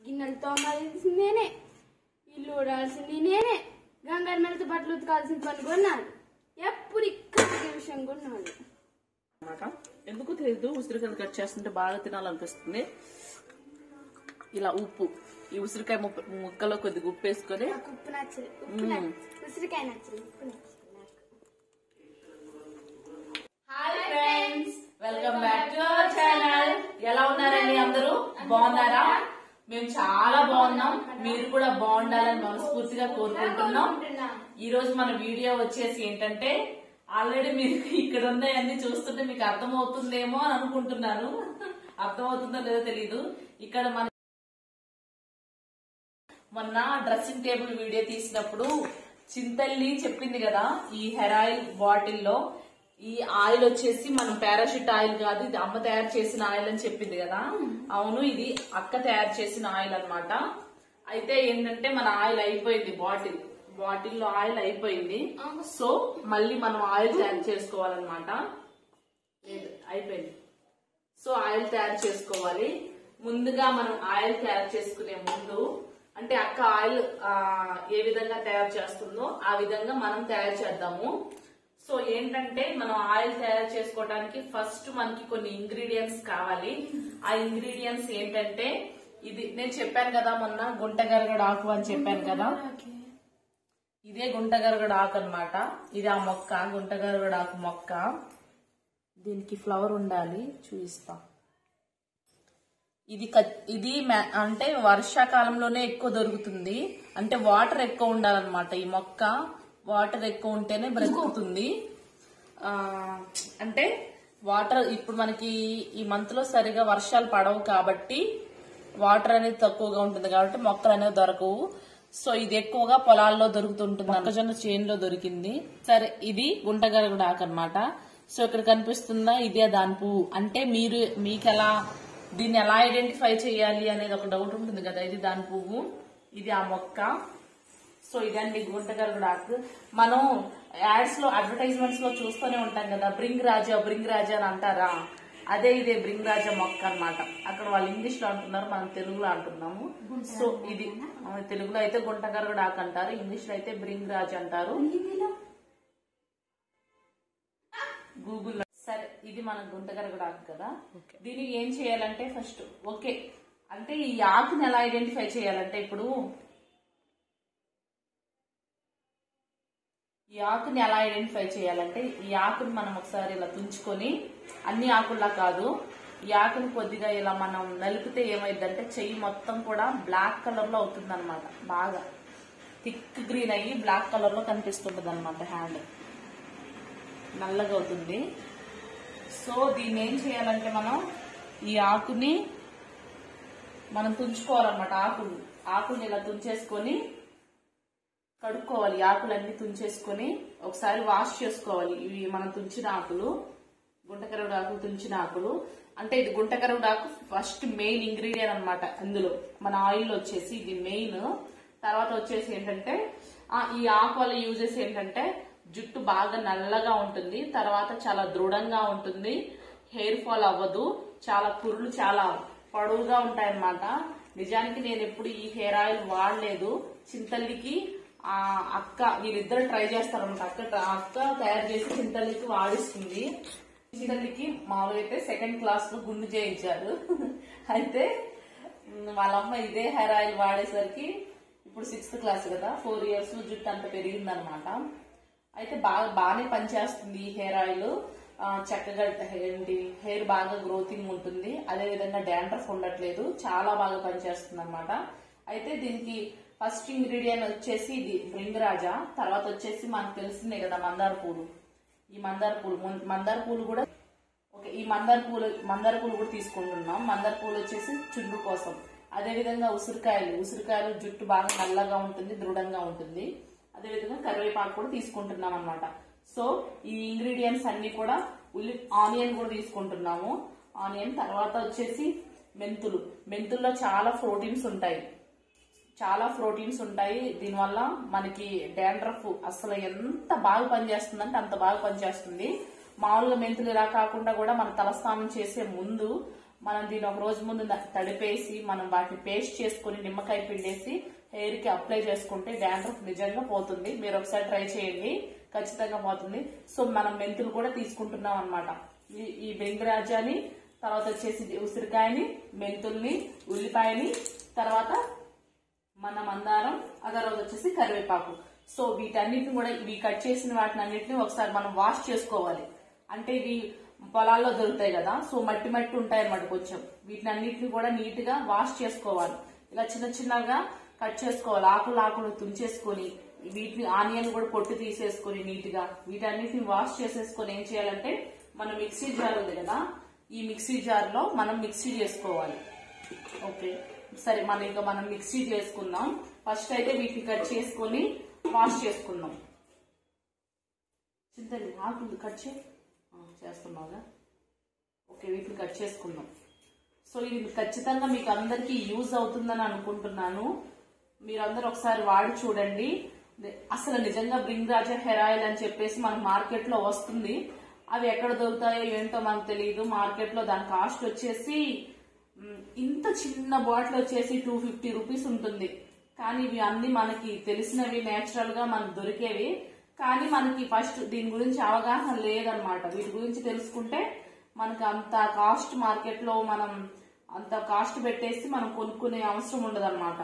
గిన్నెలు తోమాల్సింది నేనే ఇల్లు ఊడాల్సింది నేనే గంగారు మెలతో బట్టలు ఉతకాల్సిన పని కొన్నాడు ఎప్పుడు ఇక్కడ విషయం కొన్నాడు అన్నమాట ఎందుకు తెలియదు ఉసిరికాయలు కట్ చేస్తుంటే బాగా తినాలనిపిస్తుంది ఇలా ఉప్పు ఈ ఉసిరికాయ ముక్క ముక్కలో కొద్దిగా ఉప్పు వేసుకొని నాకు ఉప్పు నచ్చదు ఉప్పు నచ్చదు ఉసిరికాయ నచ్చదు ఉప్పు నచ్చదు నాకు hi friends welcome back to our channel ఎలా ఉన్నారండి అందరూ బాగున్నారా మేము చాలా బాగున్నాం మీరు కూడా బాగుండాలని మనస్ఫూర్తిగా కోరుకుంటున్నాం ఈ రోజు మన వీడియో వచ్చేసి ఏంటంటే ఆల్రెడీ మీరు ఇక్కడ ఉన్నాయన్నీ చూస్తుంటే మీకు అర్థమవుతుందేమో అని అనుకుంటున్నాను అర్థమవుతుందో లేదో తెలీదు ఇక్కడ మన మొన్న డ్రెస్సింగ్ టేబుల్ వీడియో తీసినప్పుడు చింతల్లి చెప్పింది కదా ఈ హెయిర్ ఆయిల్ బాటిల్లో ఈ ఆయిల్ వచ్చేసి మనం పారాషూట్ ఆయిల్ కాదు ఇది అమ్మ తయారు చేసిన ఆయిల్ అని చెప్పింది కదా అవును ఇది అక్క తయారు చేసిన ఆయిల్ అన్నమాట అయితే ఏంటంటే మన ఆయిల్ అయిపోయింది బాటిల్ బాటిల్లో ఆయిల్ అయిపోయింది సో మళ్ళీ మనం ఆయిల్ తయారు చేసుకోవాలన్నమాట లేదు అయిపోయింది సో ఆయిల్ తయారు చేసుకోవాలి ముందుగా మనం ఆయిల్ తయారు చేసుకునే ముందు అంటే అక్క ఆయిల్ ఆ, ఏ విధంగా తయారు చేస్తుందో ఆ విధంగా మనం తయారు చేద్దాము సో ఏంటంటే మనం ఆయిల్ తయారు చేసుకోవడానికి ఫస్ట్ మనకి కొన్ని ఇంగ్రీడియంట్స్ కావాలి ఆ ఇంగ్రీడియంట్స్ ఏంటంటే ఇది నేను చెప్పాను కదా మొన్న గుంటగరగడ ఆకు అని చెప్పాను కదా ఇదే గుంటగరగడ ఆకు అన్నమాట ఇది ఆ మొక్క గుంటగరగడ ఆకు మొక్క దీనికి ఫ్లవర్ ఉండాలి చూపిస్తా ఇది కచ్- ఇది మ్యా- అంటే వర్షాకాలంలోనే ఎక్కువ దొరుకుతుంది అంటే వాటర్ ఎక్కువ ఉండాలన్నమాట ఈ మొక్క వాటర్ ఎక్కువ ఉంటేనే బ్రతుకుతుంది ఆ, అంటే వాటర్ ఇప్పుడు మనకి ఈ మంత్ లో సరిగా వర్షాలు పడవు కాబట్టి వాటర్ అనేది తక్కువగా ఉంటుంది కాబట్టి మొక్కలు అనేవి దొరకవు సో ఇది ఎక్కువగా పొలాల్లో దొరుకుతుంటుంది మొక్కజొన్న చేనులో దొరికింది సరే ఇది గుంటగరగడ ఆకు అనమాట సో ఇక్కడ కనిపిస్తుందా ఇదే దాని పువ్వు అంటే మీరు మీకు ఎలా దీన్ని ఎలా ఐడెంటిఫై చేయాలి అనేది ఒక డౌట్ ఉంటుంది కదా ఇది దాని పువ్వు ఇది ఆ మొక్క సో ఇదండి గుంటగరగడ ఆకు మనం యాడ్స్ లో అడ్వర్టైజ్మెంట్స్ లో చూస్తూనే ఉంటాం కదా బ్రింగ్ రాజా బ్రింగ్ రాజా అని అంటారా అదే ఇదే బ్రింగ్ రాజా మొక్క అన్నమాట అక్కడ వాళ్ళు ఇంగ్లీష్ లో అంటున్నారు మనం తెలుగులో అంటున్నాము సో ఇది ఆ, తెలుగులో అయితే గుంటగరగడ ఆకు అంటారు ఇంగ్లీష్ లో అయితే బ్రింగ్ రాజ్ అంటారు గూగుల్ సరే ఇది మన గుంటగరగడ ఆకు కదా దీన్ని ఏం చేయాలంటే ఫస్ట్ ఓకే అంటే ఈ ఆకుని ఎలా ఐడెంటిఫై చేయాలంటే ఇప్పుడు ఈ ఆకుని ఎలా ఐడెంటిఫై చేయాలంటే ఈ ఆకుని మనం ఒకసారి ఇలా తుంచుకొని అన్ని ఆకుల్లా కాదు ఈ ఆకుని కొద్దిగా ఇలా మనం నలిపితే ఏమైందంటే చెయ్యి మొత్తం కూడా బ్లాక్ కలర్ లో అవుతుంది బాగా థిక్ గ్రీన్ అయ్యి బ్లాక్ కలర్ లో కనిపిస్తుంటది అనమాట హ్యాండ్ నల్లగా అవుతుంది సో దీన్ని ఏం చేయాలంటే మనం ఈ ఆకుని మనం తుంచుకోవాలన్నమాట ఆకులు ఆకుల్ని ఇలా తుంచేసుకొని కడుక్కోవాలి ఈ ఆకులన్నీ తుంచేసుకొని ఒకసారి వాష్ చేసుకోవాలి ఇవి మనం తుంచిన ఆకులు గుంటకరవుడు ఆకులు తుంచిన ఆకులు అంటే ఇది గుంటకరవుడు ఆకు ఫస్ట్ మెయిన్ ఇంగ్రీడియంట్ అన్నమాట అందులో మన ఆయిల్ వచ్చేసి ఇది మెయిన్ తర్వాత వచ్చేసి ఏంటంటే ఆ, ఈ ఆకు వల్ల యూజెస్ ఏంటంటే జుట్టు బాగా నల్లగా ఉంటుంది తర్వాత చాలా దృఢంగా ఉంటుంది హెయిర్ ఫాల్ అవ్వదు చాలా కుర్లు చాలా పొడవుగా ఉంటాయన్నమాట నిజానికి నేను ఎప్పుడు ఈ హెయిర్ ఆయిల్ వాడలేదు చింతల్లికి ఆ అక్క వీళ్ళిద్దరు ట్రై చేస్తారన్నమాట అక్క అక్క తయారు చేసి చింతల్లికి వాడిస్తుంది చింతల్లికి మామూలుగా అయితే సెకండ్ క్లాస్ లో గుండు చేయించారు అయితే ఉమ్, వాళ్ళ అమ్మ ఇదే హెయిర్ ఆయిల్ వాడేసరికి ఇప్పుడు సిక్స్త్ క్లాస్ కదా ఫోర్ ఇయర్స్ జుట్టు అంత పెరిగిందనమాట అయితే బాగా బాగానే పనిచేస్తుంది ఈ హెయిర్ ఆయిల్ ఆ, చక్కగా ఏంటి హెయిర్ బాగా గ్రోతింగ్ ఉంటుంది అదే విధంగా డాండ్రఫ్ ఉండట్లేదు చాలా బాగా పనిచేస్తుంది అనమాట అయితే దీనికి ఫస్ట్ ఇంగ్రీడియంట్ వచ్చేసి ఇది భృంగరాజా తర్వాత వచ్చేసి మనకు తెలిసిందే కదా మందార పూలు ఈ మందార పూలు ముం- మందార పూలు కూడా ఓకే ఈ మందార పూలు మందార పూలు కూడా తీసుకుంటున్నాం మందార పూలు వచ్చేసి చుండ్రు కోసం అదే విధంగా ఉసిరికాయలు ఉసిరికాయలు జుట్టు బాగా నల్లగా ఉంటుంది దృఢంగా ఉంటుంది అదే విధంగా కరివేపాకు కూడా తీసుకుంటున్నాం అన్నమాట సో ఈ ఇంగ్రీడియంట్స్ అన్ని కూడా ఉల్లి ఆనియన్ కూడా తీసుకుంటున్నాము ఆనియన్ తర్వాత వచ్చేసి మెంతులు మెంతుల్లో చాలా ప్రోటీన్స్ ఉంటాయి చాలా ప్రోటీన్స్ ఉంటాయి దీనివల్ల మనకి డాండ్రఫ్ అసలు ఎంత బాగా పనిచేస్తుందంటే అంత బాగా పనిచేస్తుంది మామూలుగా మెంతులు ఇలా కాకుండా కూడా మన తలస్నానం చేసే ముందు మనం దీన్ని ఒక రోజు ముందు ద- తడిపేసి మనం వాటిని పేస్ట్ చేసుకుని నిమ్మకాయ పిండేసి హెయిర్ కి అప్లై చేసుకుంటే డాండ్రఫ్ నిజంగా పోతుంది మీరు ఒకసారి ట్రై చేయండి ఖచ్చితంగా పోతుంది సో మనం మెంతులు కూడా తీసుకుంటున్నాం అనమాట ఈ బెంగరాజాని తర్వాత వచ్చేసి ఉసిరికాయని మెంతుల్ని ఉల్లిపాయని తర్వాత మన మందారం ఆ తర్వాత వచ్చేసి కరివేపాకు సో వీటన్నిటిని కూడా ఇవి కట్ చేసిన వాటిని అన్నిటిని ఒకసారి మనం వాష్ చేసుకోవాలి అంటే ఇవి పొలాల్లో దొరుకుతాయి కదా సో మట్టి మట్టి ఉంటాయి అన్నమాట కొంచెం వీటిని అన్నిటిని కూడా నీట్ గా వాష్ చేసుకోవాలి ఇలా చిన్న చిన్నగా కట్ చేసుకోవాలి ఆకులు ఆకులు తుంచేసుకొని వీటిని ఆనియన్ కూడా పొట్టు తీసేసుకొని నీట్ గా వీటన్నిటిని వాష్ చేసేసుకొని ఏం చేయాలంటే మన మిక్సీ జార్ ఉంది కదా ఈ మిక్సీ జార్ లో మనం మిక్సీ చేసుకోవాలి ఓకే సరే మనం ఇంకా మనం మిక్సీ చేసుకుందాం ఫస్ట్ అయితే వీటిని కట్ చేసుకొని వాష్ చేసుకుందాం చింతలు ఆకులు కట్ చే ఆ, చేస్తున్నావుగా ఓకే వీటిని కట్ చేసుకుందాం సో ఇది ఖచ్చితంగా మీకు అందరికీ యూజ్ అవుతుందని అనుకుంటున్నాను మీరందరూ ఒకసారి వాడి చూడండి అసలు నిజంగా బ్రింగ్ రాజా హెయిర్ ఆయిల్ అని చెప్పేసి మన మార్కెట్ లో వస్తుంది అవి ఎక్కడ దొరుకుతాయో ఏంటో మనకు తెలియదు మార్కెట్ లో దాని కాస్ట్ వచ్చేసి మ్, ఇంత చిన్న బాటిల్ వచ్చేసి టూ ఫిఫ్టీ రూపీస్ ఉంటుంది కానీ ఇవి అన్ని మనకి తెలిసినవి నేచురల్ గా మనకు దొరికేవి కానీ మనకి ఫస్ట్ దీని గురించి అవగాహన లేదనమాట వీటి గురించి తెలుసుకుంటే మనకు అంత కాస్ట్ మార్కెట్ లో మనం అంత కాస్ట్ పెట్టేసి మనం కొనుక్కునే అవసరం ఉండదు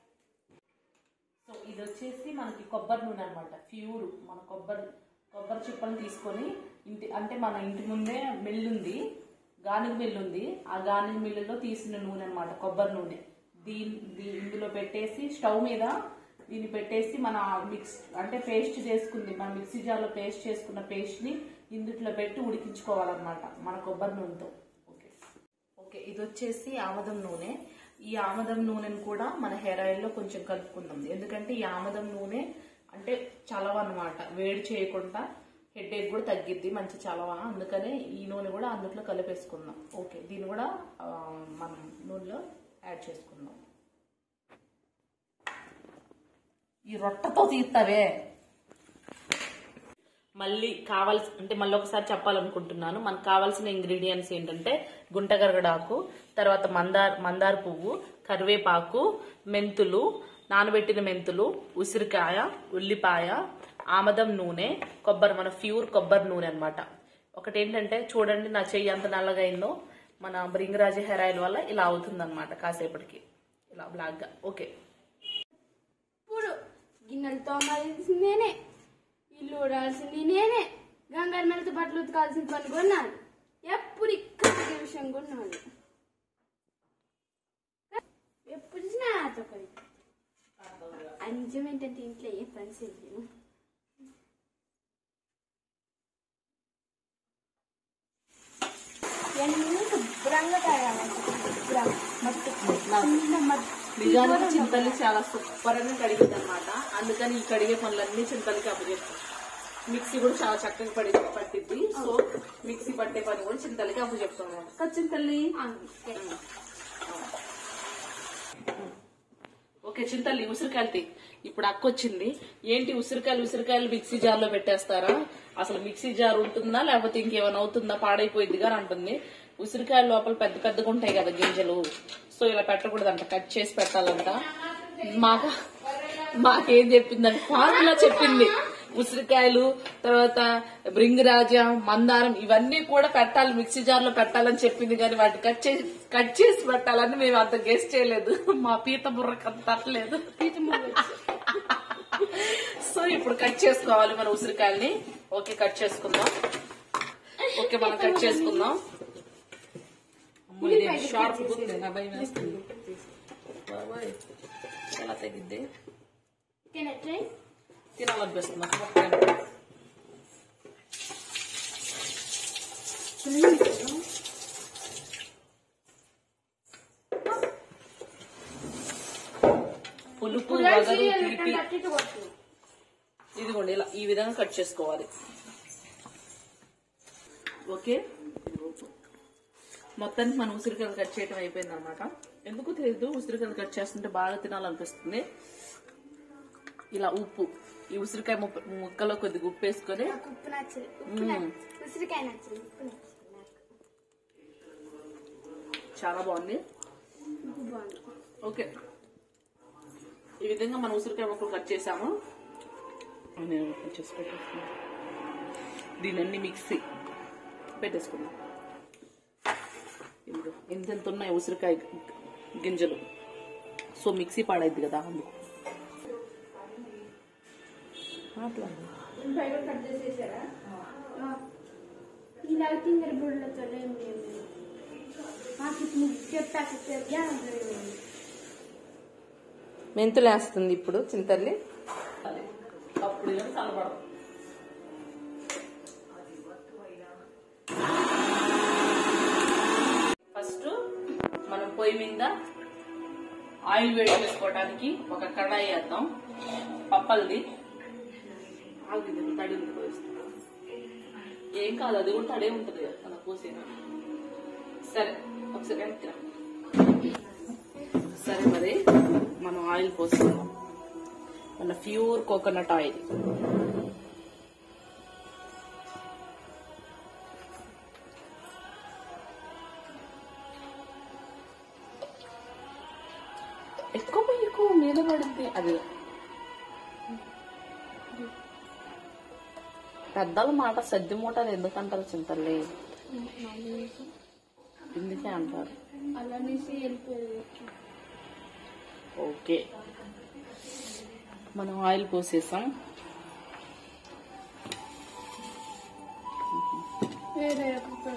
సో ఇది వచ్చేసి మనకి కొబ్బరి నూనె అనమాట ప్యూర్ మన కొబ్బరి కొబ్బరి చిప్పలు తీసుకొని ఇంటి అంటే మన ఇంటి ముందే మిల్లు ఉంది గానుగ మిల్లు ఉంది ఆ గానుగ మిల్లులో తీసిన నూనె అనమాట కొబ్బరి నూనె దీని దీ- ఇందులో పెట్టేసి స్టవ్ మీద దీన్ని పెట్టేసి మన మిక్స్ అంటే పేస్ట్ చేసుకుంది మన మిక్సీ జార్లో పేస్ట్ చేసుకున్న పేస్ట్ ని ఇందుట్లో పెట్టి ఉడికించుకోవాలన్నమాట మన కొబ్బరి నూనెతో ఓకే ఓకే ఇది వచ్చేసి ఆమదం నూనె ఈ ఆమదం నూనెను కూడా మన హెయిర్ ఆయిల్ లో కొంచెం కలుపుకుందాం ఎందుకంటే ఈ ఆమదం నూనె అంటే చలవ అన్నమాట వేడి చేయకుండా హెడ్ ఏక్ కూడా తగ్గిద్ది మంచి చలవ అందుకనే ఈ నూనె కూడా అందులో కలిపేసుకుందాం ఓకే దీన్ని కూడా ఆ, మనం నూనెలో యాడ్ చేసుకుందాం ఈ రొట్టెతో తీస్తావే మళ్ళీ కావాల్సి అంటే మళ్ళీ ఒకసారి చెప్పాలనుకుంటున్నాను మనకు కావాల్సిన ఇంగ్రీడియంట్స్ ఏంటంటే గుంటగరగడాకు తర్వాత మందార మందార పువ్వు కరివేపాకు మెంతులు నానబెట్టిన మెంతులు ఉసిరికాయ ఉల్లిపాయ ఆమదం నూనె కొబ్బరి మన ప్యూర్ కొబ్బరి నూనె అన్నమాట ఒకటి ఏంటంటే చూడండి నా చెయ్యి ఎంత నల్లగా అయిందో మన బ్రింగరాజు హెయిర్ ఆయిల్ వల్ల ఇలా అవుతుందన్నమాట కాసేపటికి ఇలా బ్లాక్గా ఓకే ఇప్పుడు గిన్నెలు తోమాల్సింది నేనే ఇల్లు ఊడాల్సింది నేనే గంగారు మెలత బట్టలు ఉతకాల్సిన పని కొన్నాను ఎప్పుడు ఇక్కడ విషయం కొన్నాను ఎప్పుడు చూసినా నాతో పని ఆ నిజం ఏంటంటే ఇంట్లో ఏ పని చేయలేను ఇవన్నీ శుభ్రంగా తాగాలి శుభ్రంగా మట్టి చిన్న మట్టి నిజానికి చింతల్ని చాలా సూపర్ గా కడిగింది అనమాట అందుకని ఈ కడిగే పనులన్నీ చింతలకి అప్పచెప్తాం మిక్సీ కూడా చాలా చక్కగా పడి పట్టిద్ది సో మిక్సీ పట్టే పని కూడా చింతలకి అప్పచెప్తాం అన్నమాట. కదా చింతల్ని ఓకే చింతల్లి ఉసిరికాయలు తీ. ఇప్పుడు అక్క వచ్చింది ఏంటి ఉసిరికాయలు ఉసిరికాయలు మిక్సీ జార్ లో పెట్టేస్తారా అసలు మిక్సీ జార్ ఉంటుందా లేకపోతే ఇంకేమైనా అవుతుందా పాడైపోయింది అని అంటుంది ఉసిరికాయల లోపల పెద్ద పెద్దగా ఉంటాయి కదా గింజలు సో ఇలా పెట్టకూడదంట కట్ చేసి పెట్టాలంట మాకు మాకేం చెప్పిందంటే ఫార్ములా చెప్పింది ఉసిరికాయలు తర్వాత బ్రింగరాజా మందారం ఇవన్నీ కూడా పెట్టాలి మిక్సీ జార్ లో పెట్టాలని చెప్పింది కానీ వాటిని కట్ చేసి కట్ చేసి పెట్టాలని మేము అంత గెస్ట్ చేయలేదు మా పీత బుర్రకు అంత తట్టలేదు సో ఇప్పుడు కట్ చేసుకోవాలి మన ఉసిరికాయల్ని ఓకే కట్ చేసుకుందాం ఓకే మనం కట్ చేసుకుందాం అమ్మో, ఇది షార్ప్ ఉంది నా భయం వేస్తుంది బాబాయ్, ఎలా తగ్గిద్ది Can I try? తినాలనిపిస్తుంది నాకు మొత్తం. పులుపు వగరు తీపి ఇదిగోండి ఇలా ఈ విధంగా కట్ చేసుకోవాలి ఓకే మొత్తానికి మన ఉసిరికాయలు కట్ చేయడం అయిపోయింది అనమాట ఎందుకు తెలియదు ఉసిరికాయలు కట్ చేస్తుంటే బాగా తినాలనిపిస్తుంది ఇలా ఉప్పు ఈ ఉసిరికాయ ముప్ప- ముక్కలో కొద్దిగా ఉప్పు వేసుకొని నాకు ఉప్పు నచ్చదు ఉప్పు నచ్చదు ఉసిరికాయ నచ్చదు ఉప్పు నచ్చదు నాకు చాలా బాగుంది ఉప్పు బాగుంది ఓకే ఈ విధంగా మనం ఉసిరికాయ ముక్కలు కట్ చేసాము నేను కట్ చేసి పెట్టేసుకున్నాను దీని అన్ని మిక్సీ పెట్టేసుకుందాం ఇదిగో ఎంతెంత ఉన్నాయి ఉసిరికాయ గింజలు సో మిక్సీ పాడైద్ది కదా అందుకు అట్లా పైన కట్ చేసేసారా ఇలా తింగర బుడ్లతో ఏం లేదు మాకు ఇప్పుడు చెప్పాక చెప్పా మెంతులు వేస్తుంది ఇప్పుడు చింతల్లి అప్పుడు ఇలా చల్లబడదు ఫస్ట్ మనం పొయ్యి మీద ఆయిల్ వేడి చేసుకోవడానికి ఒక కడాయి వేద్దాం పప్పల్ది ఆగింది తడి ఉంది పోయిస్తాం ఏం కాదు అది కూడా తడే ఉంటుంది కదా మన పోసేది సరే ఒకసారి వెనక్కి రా. సరే మరి మనం ఆయిల్ పోసుకుందాం మన ప్యూర్ కోకోనట్ ఆయిల్ ఎక్కువ ఎక్కువ మీద పడింది అది పెద్దల మాట సద్ది మూట అని ఎందుకంటారు చింతల్లి ఇందుకే అంటారు అలానేసి వెళ్ళిపోయేది ఓకే మనం ఆయిల్ పోసేసాం వేరే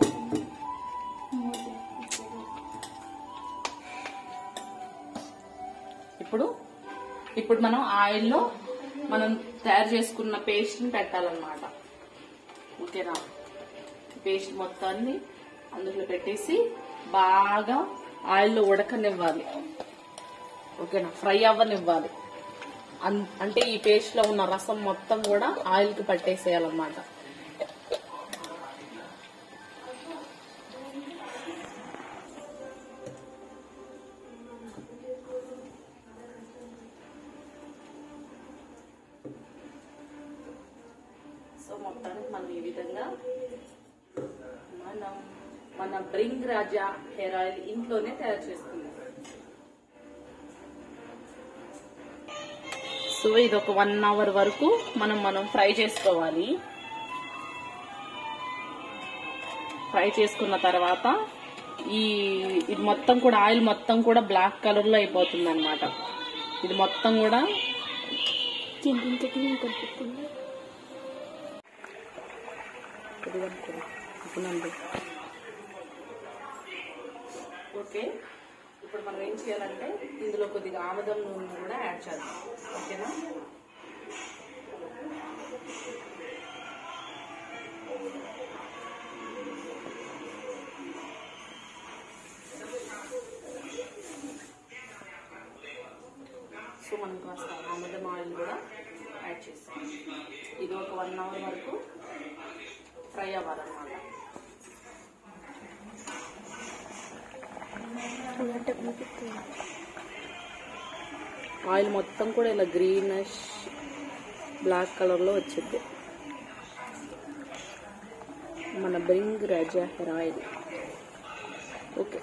ఇప్పుడు ఇప్పుడు మనం ఆయిల్లో మనం తయారు చేసుకున్న పేస్ట్ ని పెట్టాలన్నమాట ఓకేనా పేస్ట్ మొత్తాన్ని అందులో పెట్టేసి బాగా ఆయిల్లో ఉడకనివ్వాలి ఓకేనా ఫ్రై అవ్వనివ్వాలి అన్- అంటే ఈ పేస్ట్ లో ఉన్న రసం మొత్తం కూడా ఆయిల్ కి పట్టేసేయాలన్నమాట సో మొత్తానికి మనం ఈ విధంగా మనం మన బ్రింగ్ రాజా హెయిర్ ఆయిల్ ఇంట్లోనే తయారు చేసుకుందాం సో ఇది ఒక వన్ అవర్ వరకు మనం మనం ఫ్రై చేసుకోవాలి ఫ్రై చేసుకున్న తర్వాత ఈ ఇది మొత్తం కూడా ఆయిల్ మొత్తం కూడా బ్లాక్ కలర్ లో అయిపోతుంది అనమాట ఇది మొత్తం కూడా ఓకే ఇప్పుడు మనం ఏం చేయాలంటే ఇందులో కొద్దిగా ఆముదం నూనె కూడా యాడ్ చేద్దాం ఓకేనా సో మనం కాస్త ఆముదం ఆయిల్ కూడా యాడ్ చేస్తాం ఇది ఒక వన్ అవర్ వరకు ఫ్రై అవ్వాలన్నమాట ఆయిల్ మొత్తం కూడా ఇలా గ్రీనిష్ బ్లాక్ కలర్ లో వచ్చింది మన Bhringraj hair oil okay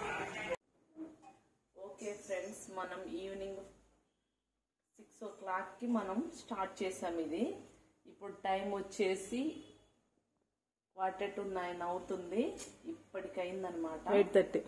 okay friends మనం ఈవినింగ్ సిక్స్ ఓ క్లాక్కి మనం స్టార్ట్ చేసాం ఇది ఇప్పుడు టైం వచ్చేసి క్వార్టర్ టు నైన్ అవుతుంది ఇప్పటికైందనమాట ఎయిట్ థర్టీ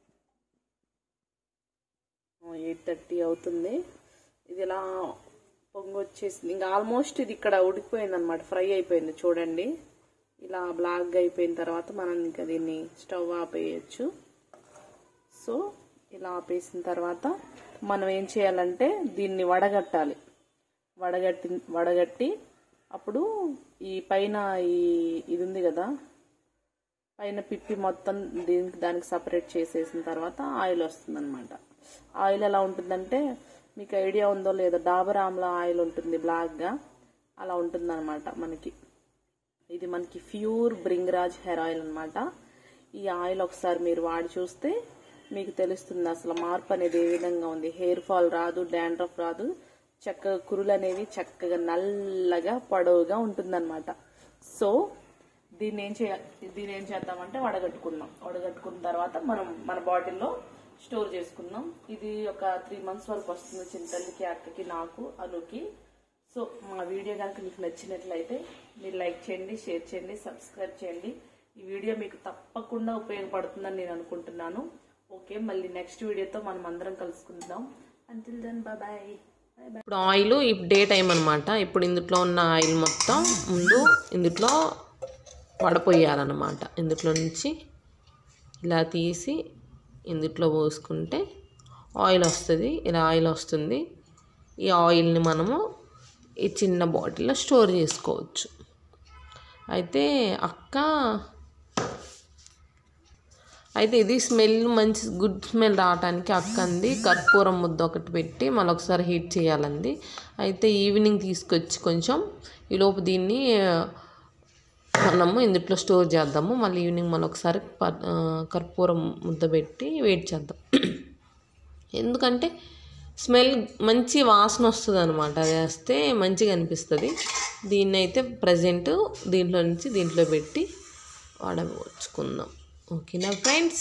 ఎయిట్ థర్టీ అవుతుంది ఇది ఇలా పొంగి వచ్చేసింది ఇంకా ఆల్మోస్ట్ ఇది ఇక్కడ ఉడికిపోయింది అనమాట ఫ్రై అయిపోయింది చూడండి ఇలా బ్లాక్ అయిపోయిన తర్వాత మనం ఇంకా దీన్ని స్టవ్ ఆపేయచ్చు సో ఇలా ఆపేసిన తర్వాత మనం ఏం చేయాలంటే దీన్ని వడగట్టాలి వడగట్టి వడగట్టి అప్పుడు ఈ పైన ఈ ఇది ఉంది కదా పైన పిప్పి మొత్తం దీనికి దానికి సపరేట్ చేసేసిన తర్వాత ఆయిల్ వస్తుంది అనమాట ఆయిల్ ఎలా ఉంటుందంటే మీకు ఐడియా ఉందో లేదో డాబర్ ఆమ్లా ఆయిల్ ఉంటుంది బ్లాక్గా అలా ఉంటుంది అనమాట మనకి ఇది మనకి ప్యూర్ బ్రింగ్రాజ్ హెయిర్ ఆయిల్ అనమాట ఈ ఆయిల్ ఒకసారి మీరు వాడి చూస్తే మీకు తెలుస్తుంది అసలు మార్పు అనేది ఏ విధంగా ఉంది హెయిర్ ఫాల్ రాదు డాండ్రఫ్ రాదు చక్కగా కురులు అనేవి చక్కగా నల్లగా పొడవుగా ఉంటుందన్నమాట సో దీన్ని ఏం చేయ దీన్ని ఏం చేద్దామంటే వడగట్టుకుందాం వడగట్టుకున్న తర్వాత మనం మన బాటిల్లో స్టోర్ చేసుకుందాం ఇది ఒక త్రీ మంత్స్ వరకు వస్తుంది చింతల్లికి అక్కకి నాకు అనుకి సో మా వీడియో కనుక మీకు నచ్చినట్లయితే మీరు లైక్ చేయండి షేర్ చేయండి సబ్స్క్రైబ్ చేయండి ఈ వీడియో మీకు తప్పకుండా ఉపయోగపడుతుందని నేను అనుకుంటున్నాను ఓకే మళ్ళీ నెక్స్ట్ వీడియోతో మనం అందరం కలుసుకుందాం అంటిల్ దెన్ బాయ్ బాయ్ ఇప్పుడు ఆయిల్ ఇప్పుడు డే టైం అనమాట ఇప్పుడు ఇందులో ఉన్న ఆయిల్ మొత్తం ముందు ఇందులో వడపోయాలన్నమాట ఇందులో నుంచి ఇలా తీసి ఇందులో పోసుకుంటే ఆయిల్ వస్తుంది ఇలా ఆయిల్ వస్తుంది ఈ ఆయిల్ని మనము ఈ చిన్న బాటిల్లో స్టోర్ చేసుకోవచ్చు అయితే అక్క అయితే ఇది స్మెల్ మంచి గుడ్ స్మెల్ రావడానికి అక్కంది కర్పూరం ముద్ద ఒకటి పెట్టి మళ్ళీ ఒకసారి హీట్ చేయాలంది అయితే ఈవినింగ్ తీసుకొచ్చి కొంచెం ఈలోపు దీన్ని ఆ, మనము ఇందులో స్టోర్ చేద్దాము మళ్ళీ ఈవినింగ్ మళ్ళీ ఒకసారి ప- ఆ, కర్పూరం ముద్ద పెట్టి వెయిట్ చేద్దాం ఎందుకంటే స్మెల్ మంచి వాసన వస్తుంది అనమాట అది వేస్తే మంచిగా అనిపిస్తుంది దీన్ని అయితే ప్రజెంట్ దీంట్లో నుంచి దీంట్లో పెట్టి వాడవచ్చుకుందాం ఓకేనా ఫ్రెండ్స్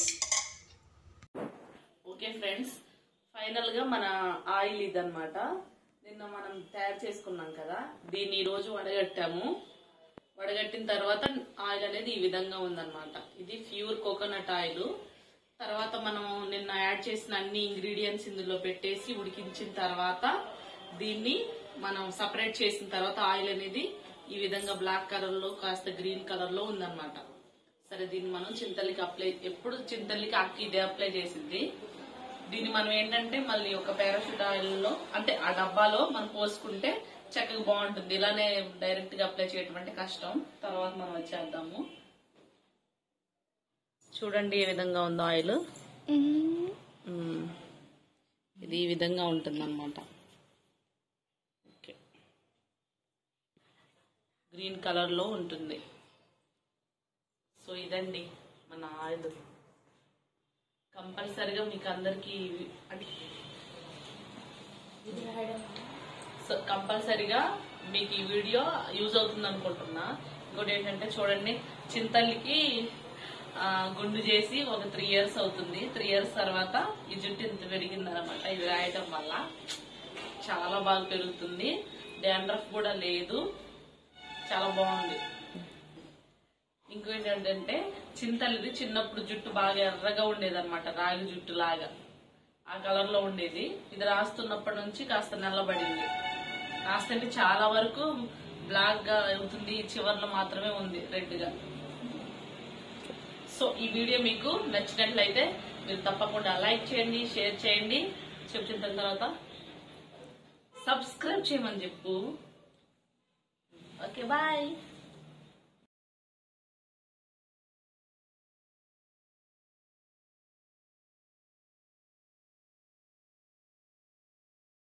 ఓకే ఫ్రెండ్స్ ఫైనల్ గా మన ఆయిల్ ఇదన్నమాట నిన్న మనం తయారు చేసుకున్నాం కదా దీన్ని ఈ రోజు వడగట్టాము వడగట్టిన తర్వాత ఆయిల్ అనేది ఈ విధంగా ఉందన్నమాట ఇది ప్యూర్ కోకోనట్ ఆయిల్ తర్వాత మనం నిన్న యాడ్ చేసిన అన్ని ఇంగ్రీడియంట్స్ ఇందులో పెట్టేసి ఉడికించిన తర్వాత దీన్ని మనం సపరేట్ చేసిన తర్వాత ఆయిల్ అనేది ఈ విధంగా బ్లాక్ కలర్ లో కాస్త గ్రీన్ కలర్ లో ఉందన్నమాట సరే దీన్ని మనం చింతల్లికి అప్లై ఎప్పుడు చింతల్లికి అక్కి ఇదే అప్లై చేసింది దీన్ని మనం ఏంటంటే మళ్ళీ ఒక పారాషూట్ ఆయిల్ లో అంటే ఆ డబ్బాలో మనం పోసుకుంటే చక్కగా బాగుంటుంది ఇలానే డైరెక్ట్ గా అప్లై చేయటం అంటే కష్టం తర్వాత మనం వచ్చేద్దాము చూడండి ఏ విధంగా ఉందో ఆయిల్ ఇది ఈ విధంగా ఉంటుంది అనమాట గ్రీన్ కలర్ లో ఉంటుంది సో ఇదండి మన ఆయిల్ కంపల్సరిగా మీకు అందరికి అంటే సో కంపల్సరిగా మీకు ఈ వీడియో యూజ్ అవుతుంది అనుకుంటున్నా ఇంకోటి ఏంటంటే చూడండి చింతల్లికి ఆ, గుండు చేసి ఒక త్రీ ఇయర్స్ అవుతుంది త్రీ ఇయర్స్ తర్వాత ఈ జుట్టు ఇంత పెరిగింది అనమాట ఇది రాయటం వల్ల చాలా బాగా పెరుగుతుంది డాండ్రఫ్ కూడా లేదు చాలా బాగుంది ఇంకోటి ఏంటంటే చింతలిది చిన్నప్పుడు జుట్టు బాగా ఎర్రగా ఉండేది అనమాట రాగి జుట్టు లాగా ఆ కలర్ లో ఉండేది ఇది రాస్తున్నప్పటి నుంచి కాస్త నల్లబడింది కాస్త అంటే చాలా వరకు బ్లాక్ గా అవుతుంది చివర్లో మాత్రమే ఉంది రెడ్ గా సో ఈ వీడియో మీకు నచ్చినట్లయితే మీరు తప్పకుండా లైక్ చేయండి షేర్ చేయండి చెప్తున్న తర్వాత సబ్స్క్రైబ్ చేయమని చెప్పు ఓకే బాయ్